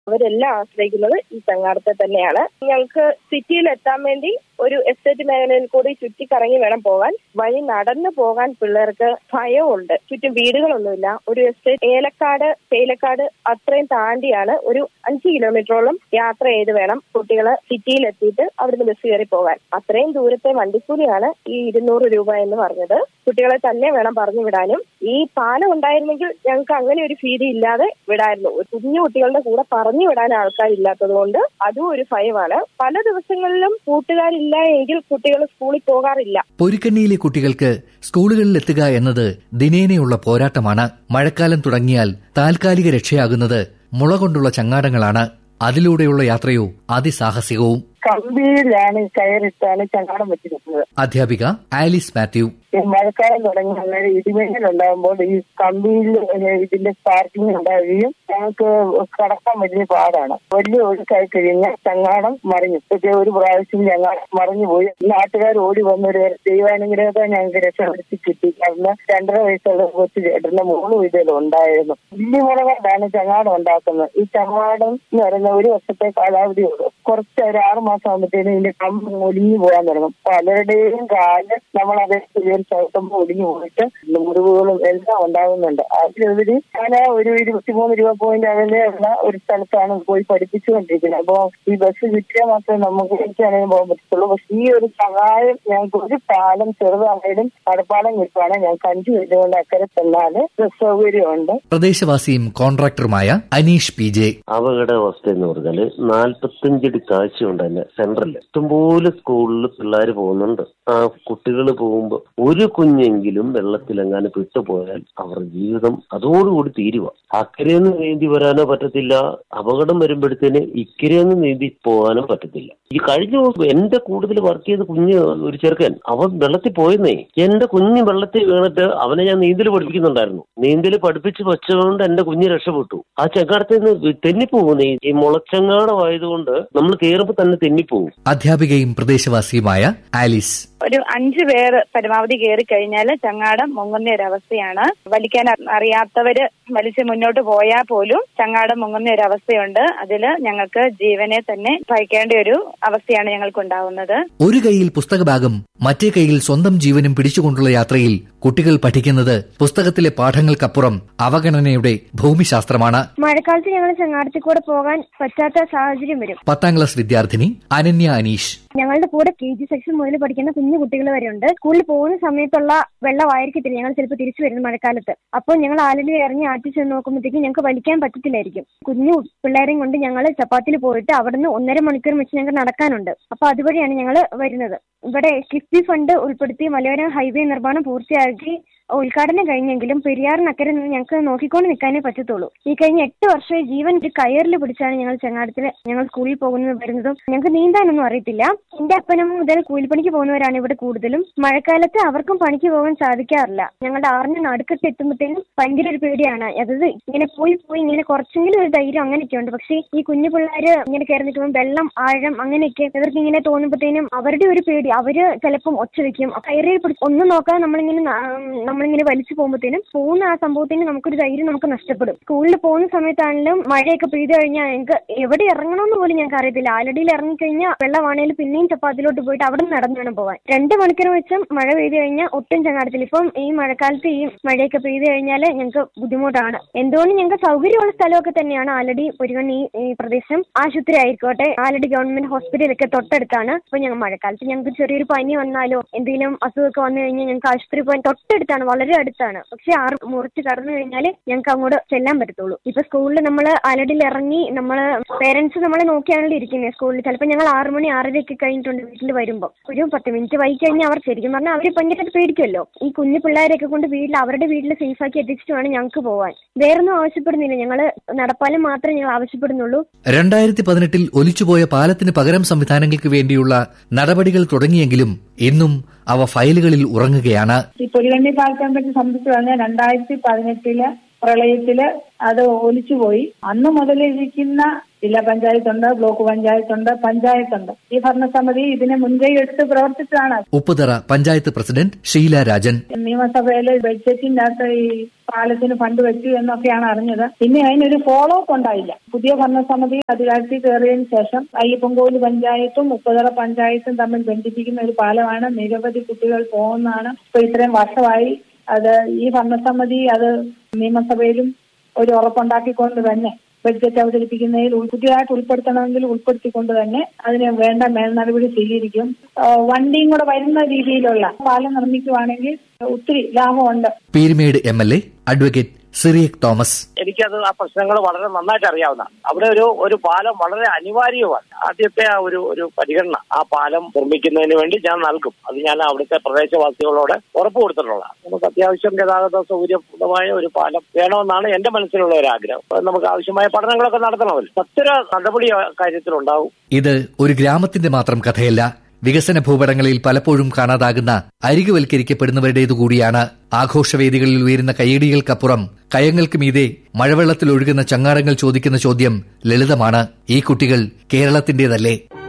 അവരെല്ലാം ആശ്രയിക്കുന്നത് ഈ ചങ്ങാടത്തെ തന്നെയാണ് ഞങ്ങൾക്ക് സിറ്റിയിൽ എത്താൻ വേണ്ടി ഒരു എസ്റ്റേറ്റ് മേഖലയിൽ കൂടി ചുറ്റിക്കറങ്ങി വേണം പോകാൻ വഴി നടന്നു പോകാൻ പിള്ളേർക്ക് ഭയമുണ്ട് ചുറ്റും വീടുകളൊന്നുമില്ല ഒരു എസ്റ്റേറ്റ് ഏലക്കാട് തേയിലക്കാട് അത്രയും താണ്ടിയാണ് ഒരു അഞ്ച് കിലോമീറ്ററോളം യാത്ര ചെയ്ത് വേണം കുട്ടികളെ സിറ്റിയിൽ എത്തിയിട്ട് അവിടുന്ന് ബസ് കയറി പോകാൻ അത്രയും ദൂരത്തെ വണ്ടിക്കൂലിയാണ് ഈ ഇരുന്നൂറ് രൂപ എന്ന് പറഞ്ഞത് കുട്ടികളെ തന്നെ വേണം പറഞ്ഞു വിടാനും ഈ പാലം ഉണ്ടായിരുന്നെങ്കിൽ ഞങ്ങൾക്ക് അങ്ങനെ ഒരു ഭീതി ഇല്ലാതെ വിടായിരുന്നു ഒരു കുഞ്ഞു കുട്ടികളുടെ കൂടെ പറഞ്ഞു വിടാൻ ആൾക്കാരില്ലാത്തത് കൊണ്ട് അതും ഒരു ഭയമാണ് പല ദിവസങ്ങളിലും കൂട്ടുകാരില്ല എങ്കിൽ കുട്ടികൾ സ്കൂളിൽ പോകാറില്ല പൊരിക്കണ്ണിയിലെ കുട്ടികൾക്ക് സ്കൂളുകളിൽ എത്തുക എന്നത് ദിനേനയുള്ള പോരാട്ടമാണ് മഴക്കാലം തുടങ്ങിയാൽ താൽക്കാലിക രക്ഷയാകുന്നത് മുള കൊണ്ടുള്ള ചങ്ങാടങ്ങളാണ് അതിലൂടെയുള്ള യാത്രയോ അതിസാഹസികവും കമ്പിയിലാണ് കയറിട്ടാണ് ചങ്ങാടം വെച്ചിരിക്കുന്നത് അധ്യാപിക ആലിസ് മാത്യു ഈ മഴക്കാലം തുടങ്ങി അന്നേരം ഇടിമിന്നൽ ഉണ്ടാകുമ്പോൾ ഈ കമ്പിയിൽ ഇതിന്റെ സ്പാർക്കിംഗ് ഉണ്ടാവുകയും ഞങ്ങൾക്ക് കടക്കാൻ വലിയ പാടാണ് വലിയ ഒഴുക്കായി കഴിഞ്ഞാൽ ചങ്ങാടം മറിഞ്ഞു പക്ഷേ ഒരു പ്രാവശ്യം ചങ്ങാടം മറിഞ്ഞു പോയി നാട്ടുകാർ ഓടി വന്നൊരു ദൈവാനുഗ്രഹത്തെ ഞങ്ങൾക്ക് രക്ഷപ്പെടുത്തി കിട്ടി കാരണം രണ്ടര വയസ്സുള്ള കൊച്ചു ചേട്ടന്റെ മൂന്ന് വീടുകൾ ഉണ്ടായിരുന്നു വലിയ മുളകൊണ്ടാണ് ചങ്ങാടം ഉണ്ടാക്കുന്നത് ഈ ചങ്ങാടം എന്ന് പറയുന്ന ഒരു വർഷത്തെ കാലാവധി ഉള്ളൂ കുറച്ച് ഒരു ആറ് മാസം ആകുമ്പോഴത്തേനും ഇതിന്റെ കമ്പ് ഒലിഞ്ഞു പോകാൻ തുടങ്ങും പലരുടെയും കാല് നമ്മൾ അതേ ചവിട്ടുമ്പോൾ ഒടിഞ്ഞു പോയിട്ട് മുറിവുകളും എല്ലാം ഉണ്ടാകുന്നുണ്ട് അതിലുപരി ഞാൻ ഒരു ഇരുപത്തിമൂന്ന് രൂപ പോയിന്റ് അകലെയുള്ള ഒരു സ്ഥലത്താണ് പോയി പഠിപ്പിച്ചുകൊണ്ടിരിക്കുന്നത് അപ്പൊ ഈ ബസ് കിട്ടിയാൽ മാത്രമേ നമുക്ക് എനിക്കാണെങ്കിൽ പോകാൻ പറ്റത്തുള്ളൂ പക്ഷെ ഈ ഒരു സഹായം ഞങ്ങൾക്ക് ഒരു പാലം ചെറുതായാലും നടപ്പാലം കിട്ടുവാണെങ്കിൽ ഞങ്ങൾക്ക് അഞ്ചു മിനിറ്റ് കൊണ്ട് അക്കരെ ചെന്നാല് ബസ് സൗകര്യമുണ്ട് പ്രദേശവാസിയും കോൺട്രാക്ടറുമായ അനീഷ് പി ജെ അപകടാവസ്ഥ എന്ന് പറഞ്ഞാല് നാൽപ്പത്തഞ്ചടി താഴ്ചയുണ്ട് തന്നെ സെൻട്രലിൽ ഇഷ്ടംപോലെ സ്കൂളിൽ പിള്ളേർ പോകുന്നുണ്ട് ആ കുട്ടികൾ പോകുമ്പോൾ ഒരു കുഞ്ഞെങ്കിലും വെള്ളത്തിലെങ്ങാനും പെട്ടുപോയാൽ അവരുടെ ജീവിതം അതോടുകൂടി തീരുക അക്കരയെന്ന് നീന്തി വരാനോ പറ്റത്തില്ല അപകടം വരുമ്പോഴത്തേന് ഇക്കരയെന്ന് നീന്തി പോകാനും പറ്റത്തില്ല ഈ കഴിഞ്ഞ ദിവസം എന്റെ കൂടുതൽ വർക്ക് ചെയ്ത കുഞ്ഞ് ഒരു ചെറുക്കൻ അവൻ വെള്ളത്തിൽ പോയെന്നേ എന്റെ കുഞ്ഞ് വെള്ളത്തിൽ വീണിട്ട് അവനെ ഞാൻ നീന്തൽ പഠിപ്പിക്കുന്നുണ്ടായിരുന്നു നീന്തൽ പഠിപ്പിച്ച് വെച്ചതുകൊണ്ട് എന്റെ കുഞ്ഞ് രക്ഷപ്പെട്ടു ആ ചെങ്കാടത്തിൽ നിന്ന് തെന്നിപ്പോകുന്നേ ഈ മുളച്ചങ്ങാടമായതുകൊണ്ട് നമ്മൾ കയറുമ്പോൾ തന്നെ തെന്നിപ്പോകും അധ്യാപികയും പ്രദേശവാസിയുമായ ആലിസ് ഒരു അഞ്ചു പേർ പരമാവധി കയറി കഴിഞ്ഞാൽ ചങ്ങാടം മുങ്ങുന്ന ഒരു അവസ്ഥയാണ് വലിക്കാൻ അറിയാത്തവര് വലിച്ച് മുന്നോട്ട് പോയാൽ പോലും ചങ്ങാടം മുങ്ങുന്ന ഒരു അവസ്ഥയുണ്ട് അതിൽ ഞങ്ങൾക്ക് ജീവനെ തന്നെ ഭയക്കേണ്ട ഒരു അവസ്ഥയാണ് ഞങ്ങൾക്ക് ഉണ്ടാവുന്നത് ഒരു കൈയിൽ പുസ്തകഭാഗം മറ്റേ കൈയിൽ സ്വന്തം ജീവനും പിടിച്ചുകൊണ്ടുള്ള യാത്രയിൽ കുട്ടികൾ പഠിക്കുന്നത് പുസ്തകത്തിലെ പാഠങ്ങൾക്കപ്പുറം അവഗണനയുടെ ഭൂമിശാസ്ത്രമാണ് മഴക്കാലത്ത് ഞങ്ങൾ ചങ്ങാടത്തിൽ കൂടെ പോകാൻ പറ്റാത്ത സാഹചര്യം വരും പത്താം ക്ലാസ് വിദ്യാർത്ഥിനി അനന്യ അനീഷ് ഞങ്ങളുടെ കൂടെ കെ ജി സെക്ഷൻ മുതൽ പഠിക്കുന്ന കുഞ്ഞു കുട്ടികൾ വരെ ഉണ്ട് സ്കൂളിൽ പോകുന്ന സമയത്തുള്ള വെള്ളമായിരിക്കത്തില്ല ഞങ്ങൾ ചിലപ്പോൾ തിരിച്ചു വരുന്നത് മഴക്കാലത്ത് അപ്പോൾ ഞങ്ങൾ ആലടി ഇറങ്ങി ആറ്റി ചെന്ന് നോക്കുമ്പോഴത്തേക്കും ഞങ്ങൾക്ക് വലിക്കാൻ പറ്റത്തില്ലായിരിക്കും കുഞ്ഞു പിള്ളേരെയും കൊണ്ട് ഞങ്ങൾ ചപ്പാത്തിൽ പോയിട്ട് അവിടുന്ന് ഒന്നര മണിക്കൂർ വെച്ച് ഞങ്ങൾക്ക് നടക്കാനുണ്ട് അപ്പോൾ അതുവഴിയാണ് ഞങ്ങൾ വരുന്നത് ഇവിടെ കിഫ്ബി ഫണ്ട് ഉൾപ്പെടുത്തി മലയോര ഹൈവേ നിർമ്മാണം പൂർത്തിയാക്കി ഉദ്ഘാടനം കഴിഞ്ഞെങ്കിലും പെരിയാറിനക്കരെ നിന്ന് ഞങ്ങൾക്ക് നോക്കിക്കൊണ്ട് നിൽക്കാനേ പറ്റത്തുള്ളൂ ഈ കഴിഞ്ഞ എട്ട് വർഷമായി ജീവൻ ഒരു കയറിൽ പിടിച്ചാണ് ഞങ്ങൾ ചങ്ങാടത്തിൽ ഞങ്ങൾ സ്കൂളിൽ പോകുന്നത് വരുന്നതും ഞങ്ങൾക്ക് നീന്താനൊന്നും അറിയത്തില്ല എന്റെ അപ്പനും മുതൽ കൂലിപ്പണിക്ക് പോകുന്നവരാണ് ഇവിടെ കൂടുതലും മഴക്കാലത്ത് അവർക്കും പണിക്ക് പോകാൻ സാധിക്കാറില്ല ഞങ്ങളുടെ ആറിന് നടുക്കത്ത് എത്തുമ്പോഴത്തേനും ഭയങ്കര ഒരു പേടിയാണ് അതായത് ഇങ്ങനെ പോയി പോയി ഇങ്ങനെ കുറച്ചെങ്കിലും ഒരു ധൈര്യം അങ്ങനെയൊക്കെ ഉണ്ട് പക്ഷേ ഈ കുഞ്ഞു പിള്ളേര് ഇങ്ങനെ കയറി നിൽക്കുമ്പോൾ വെള്ളം ആഴം അങ്ങനെയൊക്കെ ഇവർക്ക് ഇങ്ങനെ തോന്നുമ്പോഴത്തേനും അവരുടെ ഒരു പേടി അവര് ചിലപ്പം ഒച്ച വെക്കും കയറി പിടിച്ച് ഒന്നും നോക്കാതെ നമ്മളിങ്ങനെ ന- നമ്മളിങ്ങനെ വലിച്ചു പോകുമ്പോഴത്തേനും പോകുന്ന ആ സംഭവത്തിന് നമുക്കൊരു ധൈര്യം നമുക്ക് നഷ്ടപ്പെടും സ്കൂളിൽ പോകുന്ന സമയത്താണെങ്കിലും മഴയൊക്കെ പെയ്തു കഴിഞ്ഞാൽ ഞങ്ങൾക്ക് എവിടെ ഇറങ്ങണമെന്ന് പോലും ഞങ്ങൾക്ക് അറിയത്തില്ല ആലടിയിൽ ഇറങ്ങിക്കഴിഞ്ഞാൽ വെള്ളമാണെങ്കിലും പിന്നെയും ചപ്പാത്തിലോട്ട് പോയിട്ട് അവിടെ നിന്ന് നടന്നു വേണം പോകാൻ രണ്ട് മണിക്കൂർ വെച്ചും മഴ പെയ്തു കഴിഞ്ഞാൽ ഒട്ടും ചങ്ങാടത്തില്ല ഇപ്പം ഈ മഴക്കാലത്ത് ഈ മഴയൊക്കെ പെയ്തു കഴിഞ്ഞാൽ ഞങ്ങൾക്ക് ബുദ്ധിമുട്ടാണ് എന്തുകൊണ്ട് ഞങ്ങൾക്ക് സൗകര്യമുള്ള സ്ഥലമൊക്കെ തന്നെയാണ് ആലടി പൊരുകണ്ണി ഈ പ്രദേശം ആശുപത്രി ആയിക്കോട്ടെ ആലടി ഗവൺമെന്റ് ഹോസ്പിറ്റലൊക്കെ തൊട്ടടുത്താണ് അപ്പൊ ഞങ്ങൾ മഴക്കാലത്ത് ഞങ്ങൾക്ക് ചെറിയൊരു പനി വന്നാലോ എന്തെങ്കിലും അസുഖമൊക്കെ വന്നു കഴിഞ്ഞാൽ ഞങ്ങൾക്ക് ആശുപത്രി പോകാൻ തൊട്ടടുത്താണ് വളരെ അടുത്താണ് പക്ഷെ ആറ് മുറിച്ച് കടന്നു കഴിഞ്ഞാൽ ഞങ്ങൾക്ക് അങ്ങോട്ട് ചെല്ലാൻ പറ്റത്തുള്ളൂ ഇപ്പൊ സ്കൂളിൽ നമ്മൾ ആലടിയിൽ ഇറങ്ങി നമ്മള് പേരൻസ് നമ്മളെ നോക്കിയാണല്ലോ ഇരിക്കുന്നത് സ്കൂളിൽ ചിലപ്പോൾ ഞങ്ങൾ ആറ് മണി ആറരയൊക്കെ കഴിഞ്ഞിട്ടുണ്ട് വീട്ടിൽ വരുമ്പോൾ ഒരു പത്ത് മിനിറ്റ് വൈകി കഴിഞ്ഞാൽ അവർ ശരിക്കും പറഞ്ഞാൽ അവർ ഭയങ്കരമായിട്ട് പേടിക്കുമല്ലോ ഈ കുഞ്ഞു പിള്ളേരെയൊക്കെ കൊണ്ട് വീട്ടിൽ അവരുടെ വീട്ടിൽ സേഫാക്കി എത്തിച്ചിട്ട് വേണം ഞങ്ങൾക്ക് പോവാൻ വേറൊന്നും ആവശ്യപ്പെടുന്നില്ല ഞങ്ങൾ നടപ്പാലം മാത്രമേ ഞങ്ങൾ ആവശ്യപ്പെടുന്നുള്ളൂ രണ്ടായിരത്തി പതിനെട്ടിൽ ഒലിച്ചുപോയ പാലത്തിന് പകരം സംവിധാനങ്ങൾക്ക് വേണ്ടിയുള്ള നടപടികൾ തുടങ്ങിയെങ്കിലും ഇന്നും അവ ഫയലുകളിൽ ഉറങ്ങുകയാണ് ഈ പൊരികണ്ണി പാലത്തെ പറ്റി സംബന്ധിച്ച് പറഞ്ഞാൽ രണ്ടായിരത്തി പതിനെട്ടില് പ്രളയത്തില് അത് ഒലിച്ചുപോയി അന്ന് മുതൽ ഇരിക്കുന്ന ജില്ലാ പഞ്ചായത്തുണ്ട് ബ്ലോക്ക് പഞ്ചായത്തുണ്ട് പഞ്ചായത്തുണ്ട് ഈ ഭരണസമിതി ഇതിനെ മുൻകൈ എടുത്ത് പ്രവർത്തിച്ചതാണ് ഉപ്പുതറ പഞ്ചായത്ത് പ്രസിഡന്റ് ഷീല രാജൻ നിയമസഭയിലെ ബഡ്ജറ്റിന്റെ അകത്ത് ഈ പാലത്തിന് ഫണ്ട് വെച്ചു എന്നൊക്കെയാണ് അറിഞ്ഞത് പിന്നെ അതിനൊരു ഫോളോ അപ്പ് ഉണ്ടായില്ല പുതിയ ഭരണസമിതി അധികാരത്തിൽ കയറിയതിനു ശേഷം അയ്യപ്പൻകോവിൽ പഞ്ചായത്തും ഉപ്പതറ പഞ്ചായത്തും തമ്മിൽ ബന്ധിപ്പിക്കുന്ന ഒരു പാലമാണ് നിരവധി കുട്ടികൾ പോകുന്നതാണ് ഇപ്പൊ ഇത്രയും വർഷമായി അത് ഈ ഭരണസമിതി അത് നിയമസഭയിലും ഒരു ഉറപ്പുണ്ടാക്കിക്കൊണ്ട് തന്നെ ബഡ്ജറ്റ് അവതരിപ്പിക്കുന്നതിൽ ഉൾ- പുതിയതായിട്ട് ഉൾപ്പെടുത്തണമെങ്കിൽ ഉൾപ്പെടുത്തിക്കൊണ്ട് തന്നെ അതിന് വേണ്ട മേൽ നടപടി സ്വീകരിക്കും ആ, വണ്ടിയും കൂടെ വരുന്ന രീതിയിലുള്ള പാലം നിർമ്മിക്കുവാണെങ്കിൽ ഒത്തിരി ലാഭമുണ്ട് Peerumede M L A advocate Cyriac Thomas എനിക്കത് ആ പ്രശ്നങ്ങൾ വളരെ നന്നായിട്ട് അറിയാവുന്നതാണ് അവിടെ ഒരു ഒരു പാലം വളരെ അനിവാര്യമാണ് ആദ്യത്തെ ആ ഒരു ഒരു പരിഗണന ആ പാലം നിർമ്മിക്കുന്നതിന് വേണ്ടി ഞാൻ നൽകും അത് ഞാൻ അവിടുത്തെ പ്രദേശവാസികളോട് ഉറപ്പ് കൊടുത്തിട്ടുള്ളതാണ് നമുക്ക് അത്യാവശ്യം ഗതാഗത സൗകര്യപ്രദമായ ഒരു പാലം വേണമെന്നാണ് എന്റെ മനസ്സിലുള്ള ഒരു ആഗ്രഹം അപ്പോൾ നമുക്ക് ആവശ്യമായ പഠനങ്ങളൊക്കെ നടത്തണമല്ലോ സത്വര നടപടി ആ കാര്യത്തിലുണ്ടാവും ഇത് ഒരു ഗ്രാമത്തിന്റെ മാത്രം കഥയല്ല വികസന ഭൂപടങ്ങളിൽ പലപ്പോഴും കാണാതാകുന്ന അരികുവൽക്കരിക്കപ്പെടുന്നവരുടേതു കൂടിയാണ് ആഘോഷവേദികളിൽ ഉയരുന്ന കയ്യടികൾക്കപ്പുറം കയങ്ങൾക്ക് മീതെ മഴവെള്ളത്തിൽ ഒഴുകുന്ന ചങ്ങാടങ്ങൾ ചോദിക്കുന്ന ചോദ്യം ലളിതമാണ് ഈ കുട്ടികൾ കേരളത്തിന്റേതല്ലേ